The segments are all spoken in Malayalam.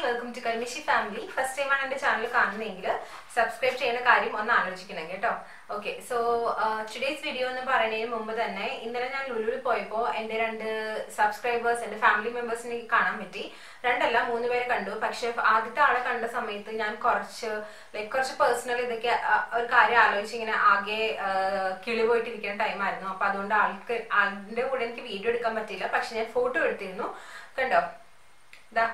വെൽക്കം ടു കൽമിഷി ഫാമിലി ഫസ്റ്റ് ടൈമാണ് എന്റെ ചാനൽ കാണുന്നതെങ്കിൽ സബ്സ്ക്രൈബ് ചെയ്യുന്ന കാര്യം ഒന്ന് ആലോചിക്കണം കേട്ടോ ഓക്കെ സോ ടുഡേസ് വീഡിയോ എന്ന് പറയുന്നതിന് മുമ്പ് തന്നെ ഇന്നലെ ഞാൻ ലുലുവിൽ പോയപ്പോൾ എന്റെ രണ്ട് സബ്സ്ക്രൈബേഴ്സ് എന്റെ ഫാമിലി മെമ്പേഴ്സിനെ എനിക്ക് കാണാൻ പറ്റി രണ്ടല്ല മൂന്ന് പേരെ കണ്ടു പക്ഷെ ആദ്യത്തെ ആളെ കണ്ട സമയത്ത് ഞാൻ കുറച്ച് ലൈക്ക് കുറച്ച് പേഴ്സണൽ ഇതൊക്കെ ആ, ഒരു കാര്യം ആലോചിച്ച് ഇങ്ങനെ ആകെ ആ, കിളി പോയിട്ടിരിക്കുന്ന ടൈമായിരുന്നു അപ്പൊ അതുകൊണ്ട് ആൾക്ക് ആളിന്റെ കൂടെ എനിക്ക് വീഡിയോ എടുക്കാൻ പറ്റിയില്ല പക്ഷെ ഞാൻ ഫോട്ടോ എടുത്തിരുന്നു കണ്ടോ ഇതാ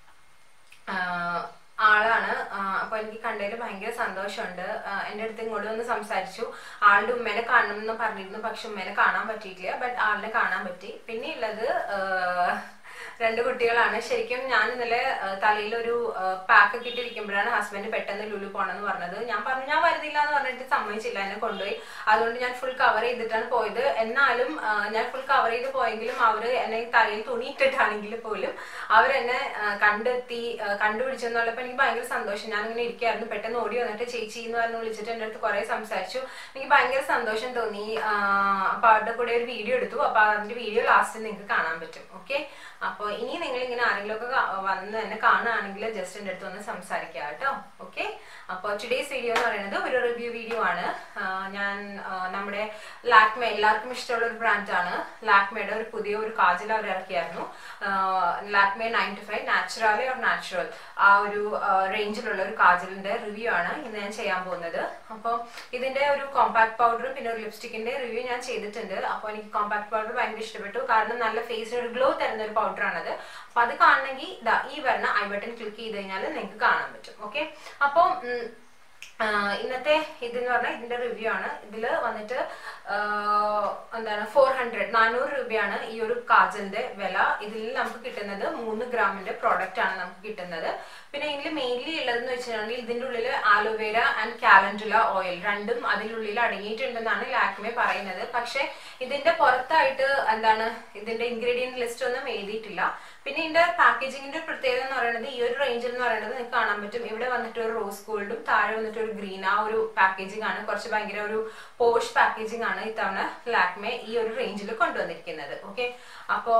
ആഹ് ആളാണ് ആഹ് അപ്പൊ എനിക്ക് കണ്ടതിൽ ഭയങ്കര സന്തോഷമുണ്ട് ആഹ് എന്റെ അടുത്ത് ഇങ്ങോട്ട് വന്ന് സംസാരിച്ചു ആളുടെ ഉമ്മേനെ കാണണം എന്ന് പറഞ്ഞിരുന്നു പക്ഷെ ഉമ്മേനെ കാണാൻ പറ്റിയിട്ടില്ല ബട്ട് ആളിനെ കാണാൻ പറ്റി പിന്നെ ഉള്ളത് ആഹ് രണ്ട് കുട്ടികളാണ് ശരിക്കും ഞാൻ ഇന്നലെ തലയിൽ ഒരു പാക്ക് ഒക്കെ ഇട്ടിരിക്കുമ്പോഴാണ് ഹസ്ബൻഡ് പെട്ടെന്ന് ലുലു പോണെന്ന് പറഞ്ഞത് ഞാൻ പറഞ്ഞു ഞാൻ വരുന്നില്ല എന്ന് പറഞ്ഞിട്ട് സമ്മതിച്ചില്ല എന്നെ കൊണ്ടുപോയി അതുകൊണ്ട് ഞാൻ ഫുൾ കവർ ചെയ്തിട്ടാണ് പോയത് എന്നാലും ആ, ഞാൻ ഫുൾ കവർ ചെയ്ത് പോയെങ്കിലും അവര് എന്നെ തലയിൽ തുണി ഇട്ടിട്ടാണെങ്കിൽ പോലും അവരെന്നെ ആ, കണ്ടെത്തി ആ, കണ്ടുപിടിച്ചെന്നുള്ളപ്പോ എനിക്ക് ഭയങ്കര സന്തോഷം ഞാൻ ഇങ്ങനെ ഇരിക്കായിരുന്നു പെട്ടെന്ന് ഓടി വന്നിട്ട് ചേച്ചി എന്ന് പറഞ്ഞ് വിളിച്ചിട്ട് എൻ്റെ അടുത്ത് കുറെ സംസാരിച്ചു എനിക്ക് ഭയങ്കര സന്തോഷം തോന്നി ആ, അപ്പൊ അവരുടെ കൂടെ ഒരു വീഡിയോ എടുത്തു അപ്പൊ അതിന്റെ വീഡിയോ ലാസ്റ്റ് നിങ്ങൾക്ക് കാണാൻ പറ്റും ഓക്കെ അപ്പോൾ ഇനി നിങ്ങൾ ഇങ്ങനെ ആരെങ്കിലും ഒക്കെ വന്ന് എന്നെ കാണുകയാണെങ്കിൽ ജസ്റ്റ് എൻ്റെ അടുത്ത് വന്ന് സംസാരിക്കുക കേട്ടോ ഓക്കെ അപ്പോൾ ടുഡേസ് വീഡിയോ എന്ന് പറയുന്നത് ഒരു റിവ്യൂ വീഡിയോ ആണ് ആ, ഞാൻ ആ, നമ്മുടെ ലാക്മേ എല്ലാവർക്കും ഇഷ്ടമുള്ള ഒരു ബ്രാൻഡാണ് ലാക്മേയുടെ ഒരു പുതിയ ഒരു കാജൽ അവർ ഇറക്കിയായിരുന്നു Lakme ninety five naturally or natural ആ ഒരു റേഞ്ചിലുള്ള ഒരു കാജലിന്റെ റിവ്യൂ ആണ് ഇന്ന് ഞാൻ ചെയ്യാൻ പോകുന്നത് അപ്പോൾ ഇതിന്റെ ഒരു കോമ്പാക്ട് പൗഡറും പിന്നെ ഒരു ലിപ്സ്റ്റിക്കിന്റെ റിവ്യൂ ഞാൻ ചെയ്തിട്ടുണ്ട് അപ്പോൾ എനിക്ക് കോമ്പാക്ട് പൗഡർ ഭയങ്കര ഇഷ്ടപ്പെട്ടു കാരണം നല്ല ഫേസിന് ഒരു ഗ്ലോ തരുന്ന ഒരു പൗഡറാണത് അപ്പൊ അത് കാണണമെങ്കിൽ ഇതാ ഈ വരുന്ന ഐ ബട്ടൺ ക്ലിക്ക് ചെയ്ത് കഴിഞ്ഞാൽ നിങ്ങൾക്ക് കാണാൻ പറ്റും ഓക്കെ അപ്പോൾ ഇന്നത്തെ ഇതെന്ന് പറഞ്ഞാൽ ഇതിന്റെ റിവ്യൂ ആണ് ഇതിൽ വന്നിട്ട് ആ, എന്താണ് ഫോർ ഹൺഡ്രഡ് നാനൂറ് രൂപയാണ് ഈ ഒരു കാജലിന്റെ വില ഇതിൽ നമുക്ക് കിട്ടുന്നത് മൂന്ന് ഗ്രാമിന്റെ പ്രോഡക്റ്റ് ആണ് നമുക്ക് കിട്ടുന്നത് പിന്നെ ഇതിൽ മെയിൻലി ഉള്ളതെന്ന് വെച്ചിട്ടുണ്ടെങ്കിൽ ഇതിന്റെ ഉള്ളിൽ ആലോവേര ആൻഡ് കാലൻഡുല ഓയിൽ രണ്ടും അതിനുള്ളിൽ അടങ്ങിയിട്ടുണ്ടെന്നാണ് ലാക്മെ പറയുന്നത് പക്ഷെ ഇതിന്റെ പുറത്തായിട്ട് എന്താണ് ഇതിന്റെ ഇൻഗ്രീഡിയന്റ് ലിസ്റ്റ് ഒന്നും എഴുതിയിട്ടില്ല പിന്നെ ഇതിന്റെ പാക്കേജിങ്ങിന്റെ പ്രത്യേകത എന്ന് പറയുന്നത് ഈ ഒരു റേഞ്ചിൽ എന്ന് പറയുന്നത് നിങ്ങൾക്ക് കാണാൻ പറ്റും ഇവിടെ വന്നിട്ട് ഒരു റോസ് ഗോൾഡും താഴെ വന്നിട്ട് ഒരു ഗ്രീൻ ആ ഒരു പാക്കേജിംഗ് ആണ് കുറച്ച് ഭയങ്കര ഒരു പോഷ് പാക്കേജിംഗ് ആണ് ഇത്തവണ ലാക്മെ ഈ ഒരു റേഞ്ചിൽ കൊണ്ടുവന്നിരിക്കുന്നത് ഓക്കെ അപ്പോ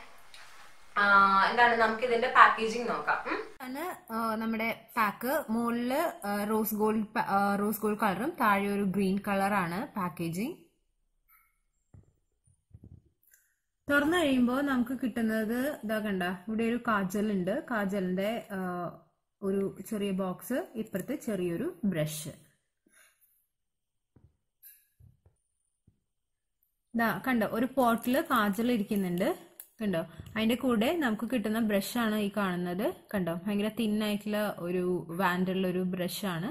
ആ, എന്താണ് നമുക്ക് ഇതിന്റെ പാക്കേജിംഗ് നോക്കാം ഉം. ആണ് ആ, നമ്മുടെ പാക്ക് മുകളില് റോസ് ഗോൾഡ് പ- ആ, റോസ് ഗോൾഡ് കളറും താഴെ ഒരു ഗ്രീൻ കളറാണ് പാക്കേജിങ് തുറന്നു കഴിയുമ്പോൾ നമുക്ക് കിട്ടുന്നത് ഇതാ കണ്ട ഇവിടെ ഒരു കാജൽ ഉണ്ട് കാജലിന്റെ ആ, ഒരു ചെറിയ ബോക്സ് ഇപ്പുറത്ത് ചെറിയൊരു ബ്രഷ് ദാ കണ്ടോ ഒരു പോട്ടില് കാജൽ ഇരിക്കുന്നുണ്ട് കണ്ടോ അതിന്റെ കൂടെ നമുക്ക് കിട്ടുന്ന ബ്രഷാണ് ഈ കാണുന്നത് കണ്ടോ ഭയങ്കര തിന്നായിട്ടുള്ള ഒരു വാൻഡുള്ള ഒരു ബ്രഷാണ്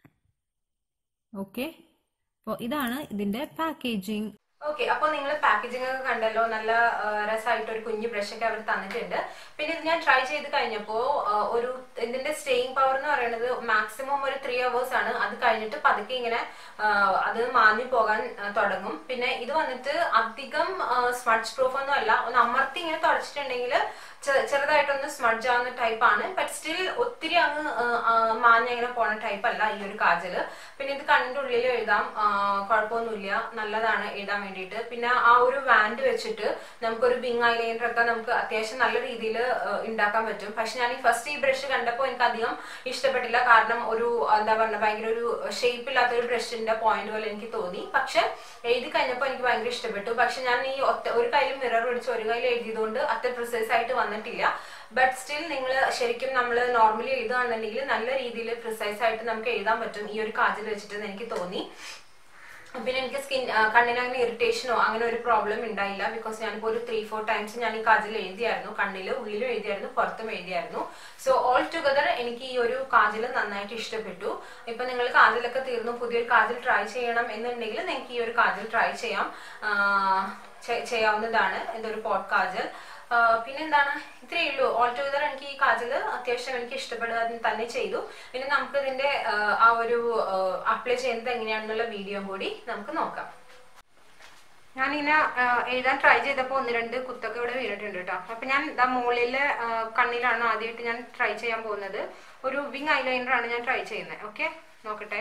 ഓക്കെ അപ്പോൾ ഇതാണ് ഇതിന്റെ പാക്കേജിങ് ഓക്കെ അപ്പോൾ നിങ്ങൾ പാക്കേജിംഗ് ഒക്കെ കണ്ടല്ലോ നല്ല രസമായിട്ട് ഒരു കുഞ്ഞു ബ്രഷ് ഒക്കെ അവർ തന്നിട്ടുണ്ട് പിന്നെ ഇത് ഞാൻ ട്രൈ ചെയ്ത് കഴിഞ്ഞപ്പോൾ ഒരു ഇതിന്റെ സ്റ്റേയിങ് പവർ എന്ന് പറയുന്നത് മാക്സിമം ഒരു ത്രീ അവേഴ്സ് ആണ് അത് കഴിഞ്ഞിട്ട് പതുക്കെ ഇങ്ങനെ ആ, അത് മാഞ്ഞു പോകാൻ ആ, തുടങ്ങും പിന്നെ ഇത് വന്നിട്ട് അധികം സ്മഡ്ജ് പ്രൂഫ് ഒന്നും അല്ല ഒന്ന് അമർത്തി ഇങ്ങനെ തുടച്ചിട്ടുണ്ടെങ്കിൽ ചെറുതായിട്ടൊന്ന് സ്മഡ്ജ് ആവുന്ന ടൈപ്പ് ആണ് ബട്ട് സ്റ്റിൽ ഒത്തിരി അങ്ങ് ആ, ആ, മാഞ്ഞ ഇങ്ങനെ പോണ ടൈപ്പ് അല്ല ഈ ഒരു കാജല് പിന്നെ ഇത് കണ്ണിന്റെ ഉള്ളിൽ എഴുതാം ആ, കുഴപ്പമൊന്നുമില്ല നല്ലതാണ് എഴുതാൻ വേണ്ടിയിട്ട് പിന്നെ ആ ഒരു വാൻഡ് വെച്ചിട്ട് നമുക്കൊരു ബിങ് ഐലൈനർ ഒക്കെ നമുക്ക് അത്യാവശ്യം നല്ല രീതിയിൽ ഉണ്ടാക്കാൻ പറ്റും പക്ഷെ ഞാൻ ഈ ഫസ്റ്റ് ഈ ബ്രഷ് കണ്ടപ്പോൾ എനിക്ക് അധികം ഇഷ്ടപ്പെട്ടില്ല കാരണം ഒരു എന്താ പറയുക ഭയങ്കര ഒരു ഷേപ്പ് ഇല്ലാത്ത ഒരു ബ്രഷിന്റെ പോയിന്റ് പോലെ എനിക്ക് തോന്നി പക്ഷെ എഴുതി കഴിഞ്ഞപ്പോൾ എനിക്ക് ഭയങ്കര ഇഷ്ടപ്പെട്ടു പക്ഷെ ഞാൻ ഈ ഒറ്റ ഒരു കയ്യിൽ മിറർ പിടിച്ച് ഒരു കയ്യിൽ എഴുതിയതുകൊണ്ട് അത്ര പ്രിസൈസ് ആയിട്ട് വന്നിട്ടില്ല ബട്ട് സ്റ്റിൽ നിങ്ങൾ ശരിക്കും നമ്മൾ നോർമലി എഴുതുകയാണെന്നുണ്ടെങ്കിൽ നല്ല രീതിയിൽ പ്രിസൈസ് ആയിട്ട് നമുക്ക് എഴുതാൻ പറ്റും ഈ ഒരു കാജൽ വെച്ചിട്ട് എനിക്ക് തോന്നി പിന്നെ എനിക്ക് സ്കിൻ കണ്ണിന് അങ്ങനെ ഇറിറ്റേഷനോ അങ്ങനെ ഒരു പ്രോബ്ലം ഉണ്ടായില്ല ബിക്കോസ് ഞാനിപ്പോൾ ഒരു ത്രീ ഫോർ ടൈംസ് ഞാൻ ഈ കാജൽ എഴുതിയായിരുന്നു കണ്ണിൽ ഉള്ളിലും എഴുതിയായിരുന്നു പുറത്തും എഴുതിയായിരുന്നു സോ ഓൾ ടുഗദർ എനിക്ക് ഈ ഒരു കാജൽ നന്നായിട്ട് ഇഷ്ടപ്പെട്ടു ഇപ്പൊ നിങ്ങൾ കാജലൊക്കെ തീർന്നു പുതിയൊരു കാജൽ ട്രൈ ചെയ്യണം എന്നുണ്ടെങ്കിൽ നിങ്ങൾക്ക് ഈ ഒരു കാജൽ ട്രൈ ചെയ്യാം ആ, ചെ- ചെയ്യാവുന്നതാണ് എന്തൊരു പോട്ട് കാജൽ ആ, പിന്നെന്താണ് ഇത്രയേ ഉള്ളൂ ഓൾ ടുഗദർ എനിക്ക് ഈ കാജല് അത്യാവശ്യം എനിക്ക് ഇഷ്ടപ്പെടുക തന്നെ ചെയ്തു പിന്നെ നമുക്ക് ഇതിന്റെ ആ, ആ ഒരു അപ്ലൈ ചെയ്യുന്നത് എങ്ങനെയാണെന്നുള്ള വീഡിയോ കൂടി നമുക്ക് നോക്കാം ഞാനിങ്ങനെ ആ, എഴുതാൻ ട്രൈ ചെയ്തപ്പോൾ ഒന്ന് രണ്ട് കുത്തൊക്കെ ഇവിടെ വീണിട്ടുണ്ട് കേട്ടോ അപ്പൊ ഞാൻ ഇതാ മുകളിലെ ആ, കണ്ണിലാണ് ആദ്യമായിട്ട് ഞാൻ ട്രൈ ചെയ്യാൻ പോകുന്നത് ഒരു വിങ് ഐലൈനർ ആണ് ഞാൻ ട്രൈ ചെയ്യുന്നത് ഓക്കെ നോക്കട്ടെ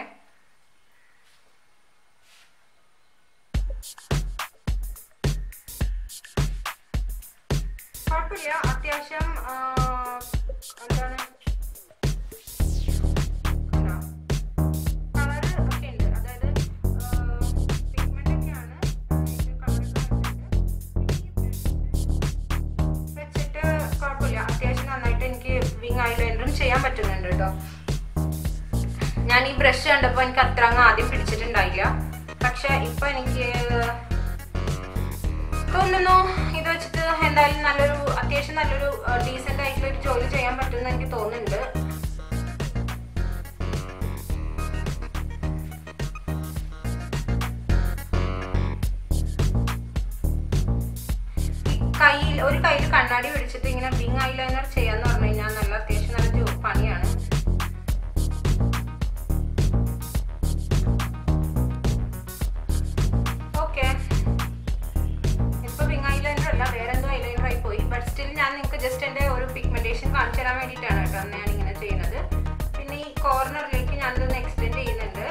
കുഴപ്പമില്ല അത്യാവശ്യം ആ, എന്താണ് കേട്ടോ ഞാൻ ഈ ബ്രഷ് കണ്ടപ്പോ എനിക്ക് അത്ര അങ്ങ് ആദ്യം പിടിച്ചിട്ടുണ്ടായില്ല പക്ഷെ ഇപ്പൊ എനിക്ക് തോന്നുന്നു ഇത് വെച്ചിട്ട് എന്തായാലും നല്ലൊരു അത്യാവശ്യം നല്ലൊരു ഡീസെന്റ് ആയിട്ടുള്ള ഒരു ജോലി ചെയ്യാൻ പറ്റുമെന്ന് എനിക്ക് തോന്നുന്നുണ്ട് ഈ കയ്യിൽ ഒരു കയ്യിൽ കണ്ണാടി പിടിച്ചിട്ട് ഇങ്ങനെ വിങ് ഐലൈനർ ചെയ്യാന്ന് പറഞ്ഞു കഴിഞ്ഞാൽ നല്ല അത്യാവശ്യം നല്ല ജോ- പണിയാണ് ഓക്കെ ഇപ്പൊ വിങ് ഐലൈനർ അല്ല വേറെ എന്തോ ഐലൈനർ ആയി പോയി ബട്ട് സ്റ്റിൽ ഞാൻ നിങ്ങൾക്ക് ജസ്റ്റ് എന്റെ ഒരു പിഗ്മെന്റേഷൻ കാണിച്ചു തരാൻ വേണ്ടിയിട്ടാണ് കേട്ടോ അന്ന് ഞാൻ ഇങ്ങനെ ചെയ്യുന്നത് പിന്നെ ഈ കോർണറിലേക്ക് ഞാനിതൊന്ന് എക്സ്റ്റെൻഡ് ചെയ്യുന്നുണ്ട്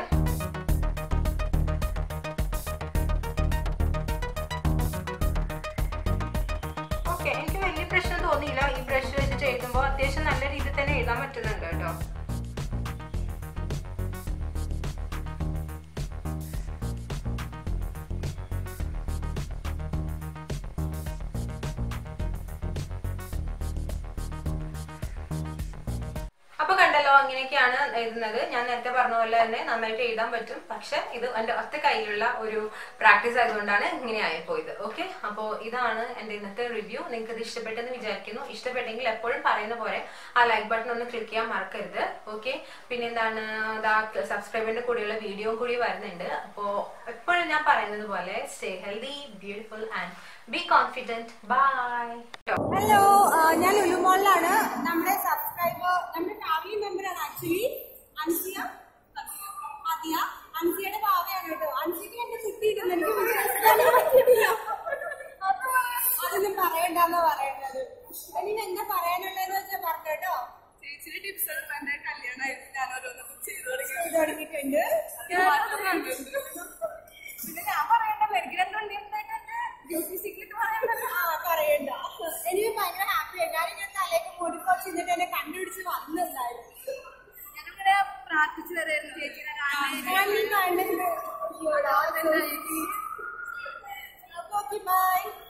ഓക്കെ എനിക്ക് വലിയ പ്രശ്നം തോന്നിയില്ല ഈ ബ്രഷ് വെച്ച് ചെയ്യുമ്പോൾ അത്യാവശ്യം നല്ല രീതിയിൽ തന്നെ എഴുതാൻ പറ്റുന്നുണ്ട് കേട്ടോ അപ്പൊ കണ്ടല്ലോ അങ്ങനെയൊക്കെയാണ് എഴുതുന്നത് ഞാൻ നേരത്തെ പറഞ്ഞ പോലെ തന്നെ നന്നായിട്ട് എഴുതാൻ പറ്റും പക്ഷെ ഇത് എന്റെ ഒറ്റ കയ്യിലുള്ള ഒരു പ്രാക്ടീസ് ആയതുകൊണ്ടാണ് ഇങ്ങനെ ആയിപ്പോയത് ഓക്കെ അപ്പോൾ ഇതാണ് എന്റെ ഇന്നത്തെ റിവ്യൂ നിങ്ങൾക്ക് ഇത് ഇഷ്ടപ്പെട്ടെന്ന് വിചാരിക്കുന്നു ഇഷ്ടപ്പെട്ടെങ്കിൽ എപ്പോഴും പറയുന്ന പോലെ ആ ലൈക്ക് ബട്ടൺ ഒന്ന് ക്ലിക്ക് ചെയ്യാൻ മറക്കരുത് ഓക്കെ പിന്നെ എന്താണ് സബ്സ്ക്രൈബറിന്റെ കൂടെയുള്ള വീഡിയോ കൂടി വരുന്നുണ്ട് അപ്പോൾ എപ്പോഴും ഞാൻ പറയുന്നത് പോലെ stay healthy beautiful and be confident bye hello ഞാൻ ലുലുമോളിലാണ് നമ്മുടെ സബ്സ്ക്രൈബർ നമ്മുടെ ഫാമിലി മെമ്പർ ആണ് ആക്ച്വലി അൻസിയ ആദ്യ അൻസിയുടെ ഭാവയാണ് കേട്ടോ അൻസിക്ക് എന്റെ കുത്തിയിട്ടുണ്ട് എനിക്ക് മനസ്സിലാക്കാൻ പറ്റിയിട്ടില്ല അതൊന്നും പറയണ്ടെന്ന് പറയുന്നത് ഇനി എന്താ പറയാനുള്ളതെന്ന് വെച്ചാൽ പറഞ്ഞു കേട്ടോ ചേച്ചിയുടെ ടിപ്സ് എടുത്ത് എന്റെ കല്യാണമായിട്ട് ഞാൻ ഓരോന്നും ചെയ്തു തുടങ്ങി ചെയ്ത് തുടങ്ങിയിട്ടുണ്ട് പിന്നെ ഞാൻ പറയണ്ടല്ലോ എനിക്ക് രണ്ടുണ്ട് ബ്യൂട്ടി സീക്രട്ട് പറയണ്ടല്ലോ ആ പറയണ്ട എനിക്ക് ഭയങ്കര ഹാപ്പിയാണ് ഞാനിങ്ങനെ തലേക്ക് മുടി കുറച്ച് എന്നിട്ട് എന്നെ കണ്ടുപിടിച്ച് വന്നിട്ടുണ്ടായിരുന്നു ഞാനിങ്ങനെ പ്രാർത്ഥിച്ചു വരായിരുന്നു ചേച്ചിനെ കാണാൻ ഞാൻ ഈ കണ്ടിട്ടുണ്ട് അയ്യോടാ, so sweet. അപ്പൊ ഓക്കെ ബൈ